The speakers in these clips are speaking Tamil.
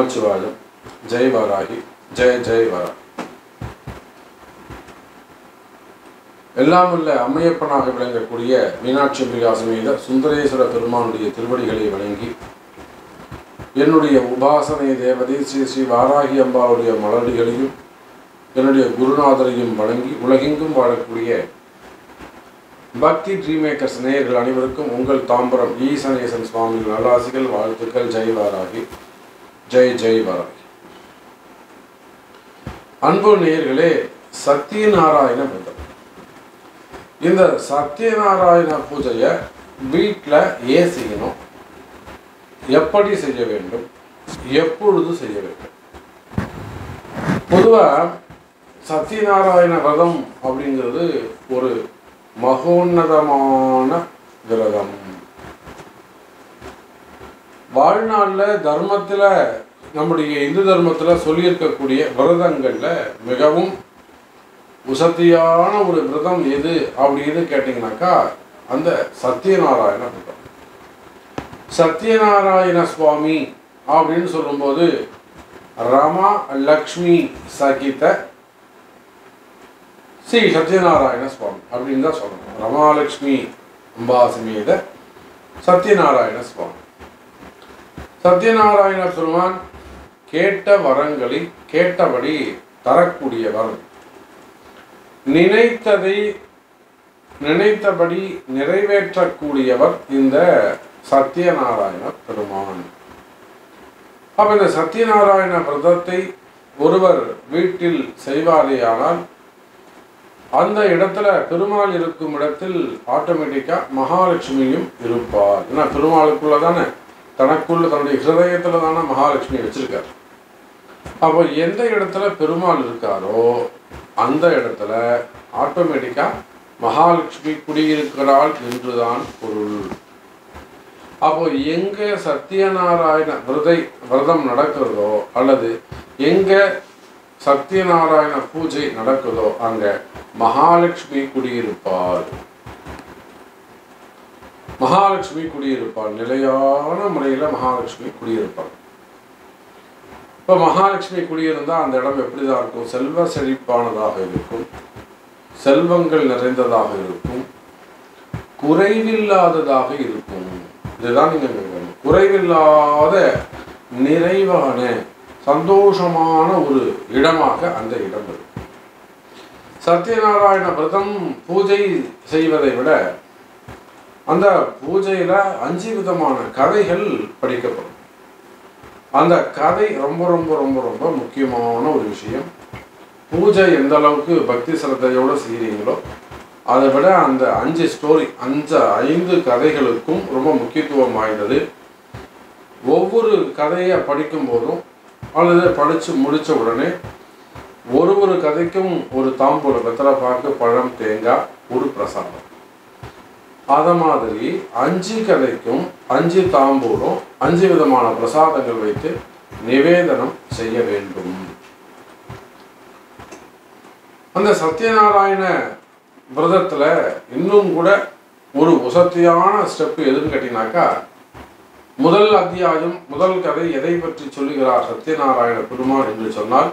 நமச்சிவாயம் ஜெய் வாராகி ஜெய ஜெய் வாராகி எல்லாம் உள்ள அம்மையப்பனாக விளங்கக்கூடிய மீனாட்சி அம்பிகா சமேத சுந்தரேஸ்வர பெருமானுடைய திருவடிகளை வணங்கி என்னுடைய உபாசனை தேவதை ஸ்ரீ ஸ்ரீ வாராகி அம்பாவுடைய மலடிகளையும் என்னுடைய குருநாதரையும் வணங்கி உலகெங்கும் வாழக்கூடிய பக்தி ட்ரீம் மேக்கர்ஸ் நேயர்கள் அனைவருக்கும் உங்கள் தாம்பரம் ஈசனேசன் சுவாமிகள் நல்லாசிகள் வாழ்த்துக்கள் ஜெய் வாராகி ஜெய் ஜெய் வாராகி அன்பு நேயர்களே சத்யநாராயண விரதம் இந்த சத்யநாராயண பூஜையை வீட்டில் ஏன் செய்யணும் எப்படி செய்ய வேண்டும் எப்பொழுது செய்ய வேண்டும் பொதுவாக சத்யநாராயண விரதம் அப்படிங்கிறது ஒரு மகோன்னதமான விரதம் வாழ்நாளில் தர்மத்தில் நம்முடைய இந்து தர்மத்தில் சொல்லியிருக்கக்கூடிய விரதங்களில் மிகவும் உசத்தியான ஒரு விரதம் எது அப்படின்னு கேட்டிங்கனாக்கா அந்த சத்யநாராயண விரதம் சத்யநாராயண சுவாமி அப்படின்னு சொல்லும்போது ரமா லக்ஷ்மி சகித ஸ்ரீ சத்யநாராயண சுவாமி அப்படின்னு தான் சொல்லணும் ரமாலட்சுமி அம்பா சமேத சத்யநாராயண சுவாமி சத்யநாராயண பெருமான் கேட்ட வரங்களை கேட்டபடி தரக்கூடியவர் நினைத்ததை நினைத்தபடி நிறைவேற்றக்கூடியவர் இந்த சத்யநாராயண பெருமான் அப்ப இந்த சத்யநாராயண விரதத்தை ஒருவர் வீட்டில் செய்வாரேயானால் அந்த இடத்துல பெருமாள் இருக்கும் இடத்தில் ஆட்டோமேட்டிக்கா மகாலட்சுமியும் இருப்பார் ஏன்னா பெருமாளுக்குள்ள தானே தனக்குள்ள தன்னுடைய ஹிருதயத்துல தானே மகாலட்சுமி வச்சிருக்கார் அப்போ எந்த இடத்துல பெருமாள் இருக்காரோ அந்த இடத்துல ஆட்டோமேட்டிக்கா மகாலட்சுமி குடியிருக்கிறாள் என்றுதான் பொருள் அப்போ எங்க சத்யநாராயண விரதை விரதம் நடக்கிறதோ அல்லது எங்க சத்யநாராயண பூஜை நடக்குதோ அங்க மகாலட்சுமி குடியிருப்பாள் மகாலட்சுமி குடியிருப்பாள் நிலையான முறையில மகாலட்சுமி குடியிருப்பாள் இப்ப மகாலட்சுமி குடியிருந்தா அந்த இடம் எப்படிதான் இருக்கும் செல்வ செழிப்பானதாக இருக்கும் செல்வங்கள் நிறைந்ததாக இருக்கும் குறைவில்லாததாக இருக்கும் இதுதான் நீங்க கேட்கணும். குறைவில்லாத நிறைவான சந்தோஷமான ஒரு இடமாக அந்த இடம் இருக்கும் சத்யநாராயண விரதம் பூஜை செய்வதை விட அந்த பூஜையில அஞ்சு விதமான கதைகள் படிக்கப்படும் அந்த கதை ரொம்ப ரொம்ப ரொம்ப ரொம்ப முக்கியமான ஒரு விஷயம் பூஜை எந்த அளவுக்கு பக்தி சிரத்தையோட செய்கிறீங்களோ அதை விட அந்த அஞ்சு ஸ்டோரி அஞ்சு ஐந்து கதைகளுக்கும் ரொம்ப முக்கியத்துவம் வாய்ந்தது ஒவ்வொரு கதையை படிக்கும் போதும் அல்லது படித்து முடித்த உடனே ஒரு ஒரு கதைக்கும் ஒரு தாம்பூலம் வெத்தலை பாக்கு பழம் தேங்காய் ஒரு பிரசாதம் அத மாதிரி அஞ்சு கதைக்கும் அஞ்சு தாம்பூலம் அஞ்சு விதமான பிரசாதங்கள் வைத்து நிவேதனம் செய்ய வேண்டும் அந்த சத்யநாராயண விரதத்துல இன்னும் கூட ஒரு உசத்தியான ஸ்டெப் எதுன்னு கேட்டீங்கன்னாக்கா முதல் அத்தியாயம் முதல் கதை எதை பற்றி சொல்லுகிறார் சத்யநாராயண பெருமான் என்று சொன்னால்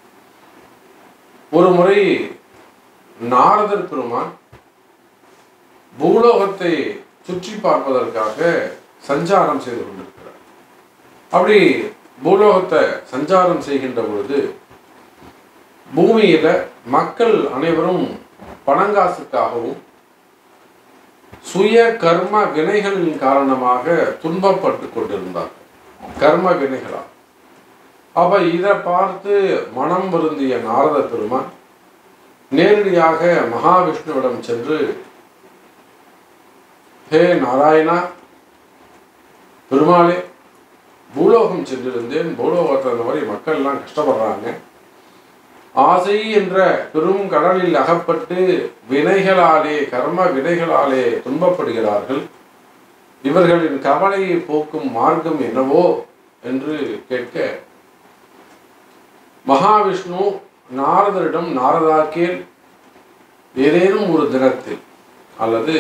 ஒரு முறை நாரதர் பெருமான் பூலோகத்தை சுற்றி பார்ப்பதற்காக சஞ்சாரம் செய்து கொண்டிருக்கிறார் அப்படி பூலோகத்தை சஞ்சாரம் செய்கின்ற பொழுது பூமியில மக்கள் அனைவரும் பணங்காசுக்காகவும் சுய கர்ம வினைகளின் காரணமாக துன்பப்பட்டு கொண்டிருந்தார் கர்ம வினைகளால் அப்ப இதை பார்த்து மனம் வருந்திய நாரத பெருமான் நேரடியாக மகாவிஷ்ணுவிடம் சென்று ஹே நாராயணா பெருமாளே பூலோகம் சென்றிருந்தேன் பூலோகத்தில் இந்த மாதிரி மக்கள் எல்லாம் கஷ்டப்படுறாங்க ஆசை என்ற பெரும் கடலில் அகப்பட்டு வினைகளாலே கர்ம வினைகளாலே துன்பப்படுகிறார்கள் இவர்களின் கவலையை போக்கும் மார்க்கம் என்னவோ என்று கேட்க மகாவிஷ்ணு நாரதரிடம் நாரதாக்கேல் ஏதேனும் ஒரு தினத்தில் அல்லது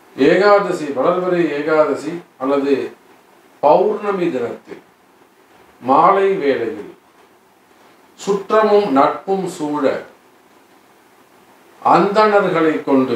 ஏகாதசி வளர்வரை ஏகாதசி அல்லது பௌர்ணமி தினத்தில் மாலை வேளையில் சுற்றமும் நட்பும் சூழ அந்தணர்களை கொண்டு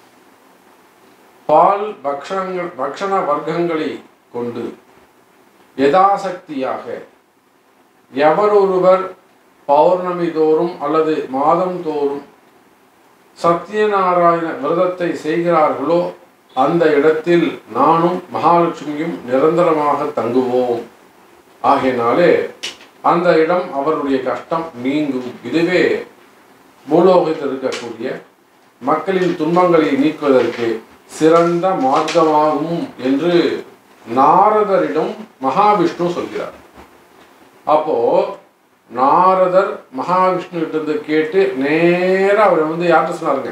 பால் பக்ஷங்கள் பக்ஷண வர்க்கங்களை கொண்டு யதாசக்தியாக எவரொருவர் பௌர்ணமி தோறும் அல்லது மாதம் தோறும் சத்யநாராயண விரதத்தை செய்கிறார்களோ அந்த இடத்தில் நானும் மகாலட்சுமியும் நிரந்தரமாக தங்குவோம் ஆகையினாலே அந்த இடம் அவருடைய கஷ்டம் நீங்கும் இதுவே பூலோகத்தில் இருக்கக்கூடிய மக்களின் துன்பங்களை நீக்குவதற்கு சிறந்த மார்க்கமாகும் என்று நாரதரிடம் மகாவிஷ்ணு சொல்கிறார் அப்போ நாரதர் மகாவிஷ்ணு இருந்து கேட்டு நேரா அவர் வந்து யார்கிட்ட சொன்னாருங்க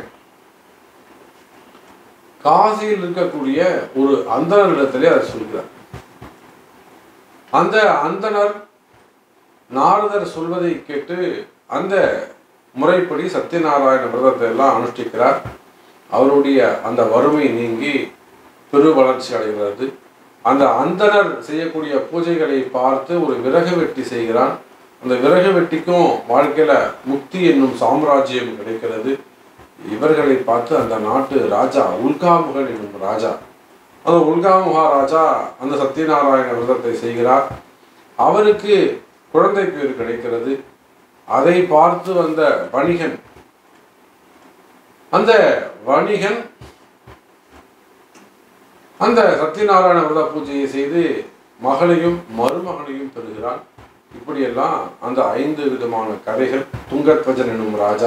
காசியில் இருக்கக்கூடிய ஒரு அந்தனரிடத்திலே அதை சொல்கிறார் அந்த அந்தனர் நாரதர் சொல்வதை கேட்டு அந்த முறைப்படி சத்யநாராயண விரதத்தை எல்லாம் அனுஷ்டிக்கிறார் அவருடைய அந்த வறுமை நீங்கி பெரு வளர்ச்சி அடைகிறது அந்த அந்தனர் செய்யக்கூடிய பூஜைகளை பார்த்து ஒரு விறகு வெட்டி செய்கிறான் அந்த விறகு வெட்டிக்கும் வாழ்க்கையில முக்தி என்னும் சாம்ராஜ்யம் கிடைக்கிறது இவர்களை பார்த்து அந்த நாட்டு ராஜா உல்காமுகன் என்னும் ராஜா அந்த உல்காமுகா ராஜா அந்த சத்யநாராயண விரதத்தை செய்கிறார் அவருக்கு குழந்தை பேர் கிடைக்கிறது அதை பார்த்து வந்த வணிகன் அந்த வணிகன் அந்த சத்யநாராயண விரத பூஜையை செய்து மகளையும் மருமகனையும் பெறுகிறான் இப்படியெல்லாம் அந்த ஐந்து விதமான கதைகள் துங்கத்வஜன் என்னும் ராஜா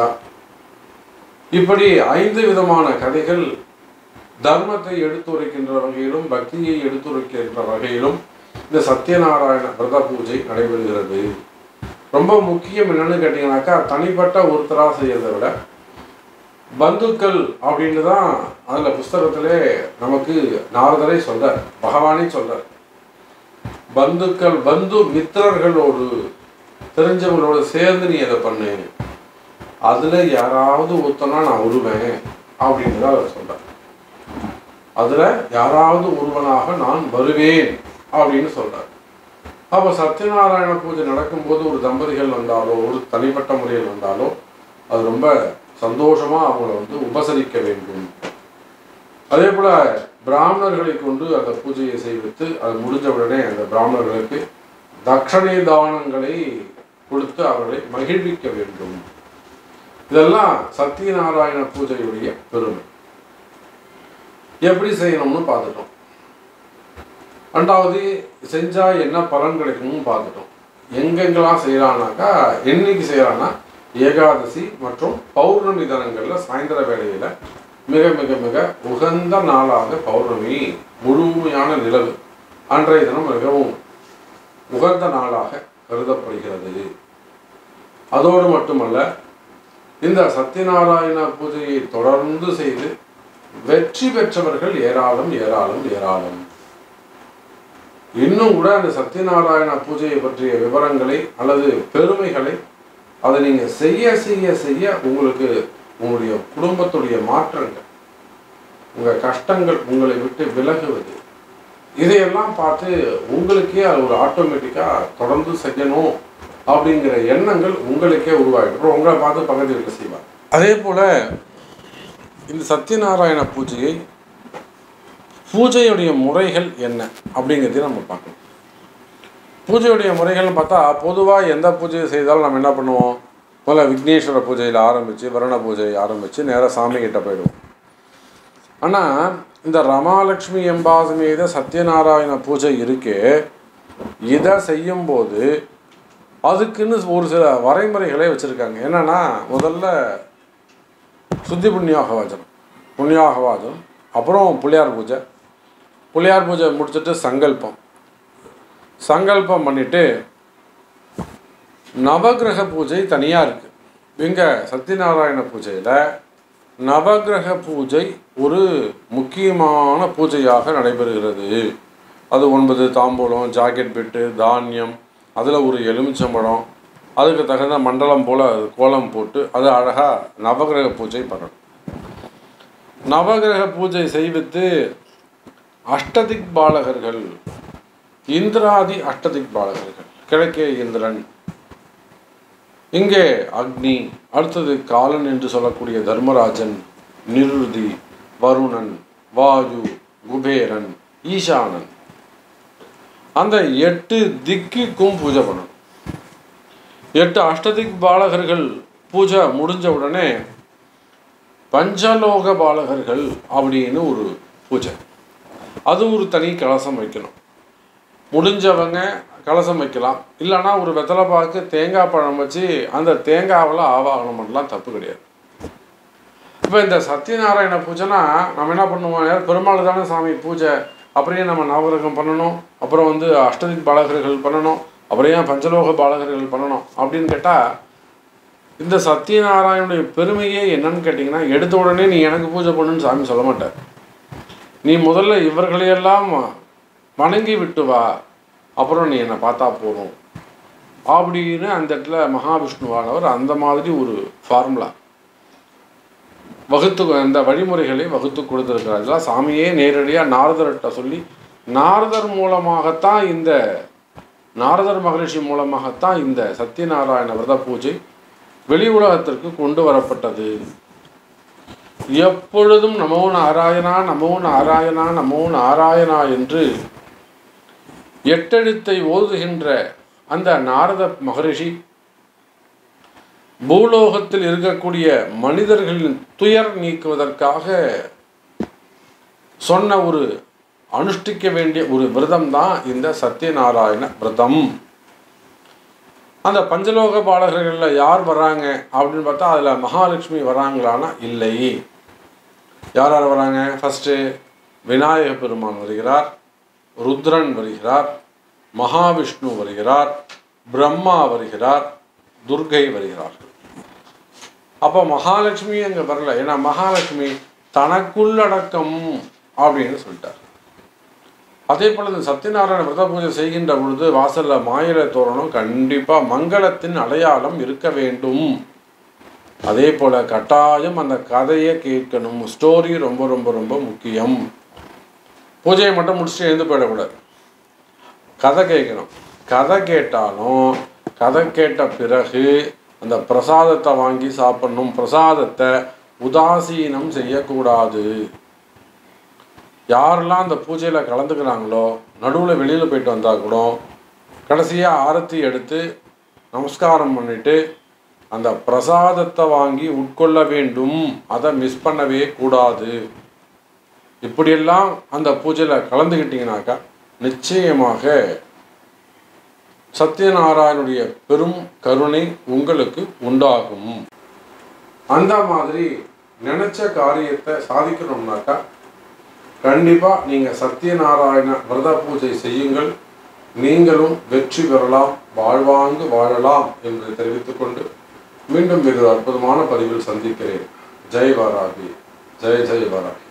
இப்படி ஐந்து விதமான கதைகள் தர்மத்தை எடுத்துரைக்கின்ற வகையிலும் பக்தியை எடுத்துரைக்கின்ற வகையிலும் இந்த சத்யநாராயண விரத பூஜை நடைபெறுகிறது ரொம்ப முக்கியம் என்னன்னு கேட்டீங்கன்னாக்கா தனிப்பட்ட ஒருத்தராக செய்யறதை விட பந்துக்கள் அப்படின்னு தான் அதில் புஸ்தகத்திலே நமக்கு நாரதரை சொல்றார் பகவானே சொல்றார் பந்துக்கள் பந்து மித்திரர்களோடு தெரிஞ்சவங்களோட சேர்ந்து நீ அதை பண்ணு அதுல யாராவது ஒருத்தனா நான் வருவேன் அப்படின்னு தான் அவர் சொல்றார் அதுல யாராவது ஒருவனாக நான் வருவேன் அப்படின்னு சொல்றார் அப்போ சத்யநாராயண பூஜை நடக்கும்போது ஒரு தம்பதிகள் வந்தாலோ ஒரு தனிப்பட்ட முறையில் வந்தாலோ அது ரொம்ப சந்தோஷமா அவங்கள வந்து உபசரிக்க வேண்டும் அதே போல பிராமணர்களை கொண்டு அந்த பூஜையை செய்வித்து அது முடிஞ்ச உடனே அந்த பிராமணர்களுக்கு தட்சணை தானங்களை கொடுத்து அவர்களை மகிழ்விக்க வேண்டும் இதெல்லாம் சத்யநாராயண பூஜையுடைய பெருமை எப்படி செய்யணும்னு பார்த்துட்டோம் ரெண்டாவது செஞ்சா என்ன பலன் கிடைக்கும்னு பார்த்துட்டோம் எங்கெங்கெல்லாம் செய்யலாம்னாக்கா என்னைக்கு செய்யலாம்னா ஏகாதசி மற்றும் பௌர்ணமி தினங்கள்ல சாயந்தர வேளையில மிக மிக மிக உகந்த நாளாக பௌர்ணமி முழுமையான நிலவு அன்றைய தினம் மிகவும் உகந்த நாளாக கருதப்படுகிறது அதோடு மட்டுமல்ல இந்த சத்யநாராயண பூஜையை தொடர்ந்து செய்து வெற்றி பெற்றவர்கள் ஏராளம் ஏராளம் ஏராளம் இன்னும் கூட அந்த சத்யநாராயண பூஜையை பற்றிய விவரங்களை அல்லது பெருமைகளை அதை நீங்க செய்ய செய்ய செய்ய உங்களுக்கு உங்களுடைய குடும்பத்துடைய மாற்றங்கள் உங்க கஷ்டங்கள் உங்களை விட்டு விலகுவது இதையெல்லாம் பார்த்து உங்களுக்கே அது ஒரு ஆட்டோமேட்டிக்கா தொடர்ந்து செய்யணும் அப்படிங்கிற எண்ணங்கள் உங்களுக்கே உருவாகிடும் அப்புறம் உங்களை பார்த்து பக்கத்து வீட்டில் செய்வாங்க அதே போல இந்த சத்யநாராயண பூஜையை பூஜையுடைய முறைகள் என்ன அப்படிங்கிறதையும் நம்ம பார்க்கணும் பூஜையுடைய முறைகள்னு பார்த்தா பொதுவாக எந்த பூஜையை செய்தாலும் நம்ம என்ன பண்ணுவோம் முதல்ல விக்னேஸ்வர பூஜையில் ஆரம்பித்து வரண பூஜை ஆரம்பித்து நேராக சாமி கிட்ட போயிடுவோம் ஆனால் இந்த ரமாலட்சுமி எம்பாசமேத சத்யநாராயண பூஜை இருக்கே இதை செய்யும்போது அதுக்குன்னு ஒரு சில வரைமுறைகளே வச்சுருக்காங்க என்னன்னா முதல்ல சுத்தி புண்ணியாக வாச்சனம் புண்ணியாக வாச்சனம் அப்புறம் பிள்ளையார் பூஜை பிள்ளையார் பூஜை முடிச்சுட்டு சங்கல்பம் சங்கல்பம் பண்ணிட்டு நவகிரக பூஜை தனியாக இருக்கு இங்க சத்யநாராயண பூஜையில் நவகிரக பூஜை ஒரு முக்கியமான பூஜையாக நடைபெறுகிறது அது ஒன்பது தாம்பூலம் ஜாக்கெட் பெட்டு தானியம் அதில் ஒரு எலுமிச்சம்பழம் அதுக்கு தகுந்த மண்டலம் போல் கோலம் போட்டு அது அழகாக நவகிரக பூஜை பண்ணணும் நவகிரக பூஜை செய்வித்து அஷ்டதிக் பாலகர்கள் இந்திராதி அஷ்டதிக் பாலகர்கள் கிழக்கே இந்திரன் இங்கே அக்னி அடுத்தது காலன் என்று சொல்லக்கூடிய தர்மராஜன் நிருதி வருணன் வாயு குபேரன் ஈசானன் அந்த எட்டு திக்குக்கும் பூஜை பண்ணணும் எட்டு அஷ்டதிக் பாலகர்கள் பூஜை முடிஞ்ச உடனே பஞ்சலோக பாலகர்கள் அப்படின்னு ஒரு பூஜை அது ஒரு தனி கலசம் வைக்கணும் முடிஞ்சவங்க கலசம் வைக்கலாம் இல்லைன்னா ஒரு வெத்தலை பாக்கு தேங்காய் பழம் வச்சு அந்த தேங்காவில் ஆவாகனம் பண்ணலாம் தப்பு கிடையாது இப்போ இந்த சத்யநாராயண பூஜைனா நம்ம என்ன பண்ணுவோம் பெருமாள் தானே சாமி பூஜை அப்படியே நம்ம நவகிரகம் பண்ணணும் அப்புறம் வந்து அஷ்டதிக் பாலகர்கள் பண்ணணும் அப்புறம் ஏன் பஞ்சலோக பாலகர்கள் பண்ணணும் அப்படின்னு கேட்டால் இந்த சத்யநாராயணுடைய பெருமையே என்னன்னு கேட்டிங்கன்னா எடுத்த உடனே நீ எனக்கு பூஜை பண்ணுன்னு சாமி சொல்ல மாட்டார் நீ முதல்ல இவர்களையெல்லாம் வணங்கி விட்டு வா அப்புறம் நீ என்னை பார்த்தா போதும் அப்படின்னு அந்த இடத்துல மகாவிஷ்ணுவானவர் அந்த மாதிரி ஒரு ஃபார்முலா வகுத்து அந்த வழிமுறைகளை வகுத்து கொடுத்துருக்கிறார் இதெல்லாம் சாமியே நேரடியாக நாரதர்கிட்ட சொல்லி நாரதர் மூலமாகத்தான் இந்த நாரதர் மகரிஷி மூலமாகத்தான் இந்த சத்யநாராயண விரத பூஜை வெளி உலகத்திற்கு கொண்டு வரப்பட்டது எப்பொழுதும் நமோ நாராயணா நமோ நாராயணா நமோ நாராயணா என்று எட்டெழுத்தை ஓதுகின்ற அந்த நாரத மகரிஷி பூலோகத்தில் இருக்கக்கூடிய மனிதர்களின் துயர் நீக்குவதற்காக சொன்ன ஒரு அனுஷ்டிக்க வேண்டிய ஒரு விரதம் தான் இந்த சத்யநாராயண விரதம் அந்த பஞ்சலோக பாலகர்களில் யார் வராங்க அப்படின்னு பார்த்தா அதில் மகாலட்சுமி வராங்களான்னா இல்லை யார் யார் வராங்க ஃபஸ்ட்டு விநாயக பெருமான் வருகிறார் ருத்ரன் வருகிறார் மகாவிஷ்ணு வருகிறார் பிரம்மா வருகிறார் துர்கை வருகிறார்கள் அப்போ மகாலட்சுமி அங்கே வரல ஏன்னா மகாலட்சுமி தனக்குள்ளடக்கம் அப்படின்னு சொல்லிட்டார் அதே போல் இந்த சத்யநாராயண விரத பூஜை செய்கின்ற பொழுது வாசலில் மாயிலை தோரணம் கண்டிப்பாக மங்களத்தின் அடையாளம் இருக்க வேண்டும் அதே போல் கட்டாயம் அந்த கதையை கேட்கணும் ஸ்டோரி ரொம்ப ரொம்ப ரொம்ப முக்கியம் பூஜையை மட்டும் முடிச்சுட்டு எழுந்து போயிடக்கூடாது கதை கேட்கணும் கதை கேட்டாலும் கதை கேட்ட பிறகு அந்த பிரசாதத்தை வாங்கி சாப்பிடணும் பிரசாதத்தை உதாசீனம் செய்யக்கூடாது யாரெல்லாம் அந்த பூஜையில் கலந்துக்கிறாங்களோ நடுவில் வெளியில் போயிட்டு வந்தால் கூட கடைசியாக ஆரத்தி எடுத்து நமஸ்காரம் பண்ணிட்டு அந்த பிரசாதத்தை வாங்கி உட்கொள்ள வேண்டும் அதை மிஸ் பண்ணவே கூடாது இப்படியெல்லாம் அந்த பூஜையில் கலந்துக்கிட்டீங்கனாக்கா நிச்சயமாக சத்யநாராயணுடைய பெரும் கருணை உங்களுக்கு உண்டாகும் அந்த மாதிரி நினைச்ச காரியத்தை சாதிக்கணும்னாக்கா கண்டிப்பாக நீங்கள் சத்யநாராயண விரத பூஜை செய்யுங்கள் நீங்களும் வெற்றி பெறலாம் வாழ்வாங்கு வாழலாம் என்று தெரிவித்துக்கொண்டு மீண்டும் வெகு அற்புதமான பதிவில் சந்திக்கிறேன் ஜெய் வாராகி ஜெய் ஜெய் வாராகி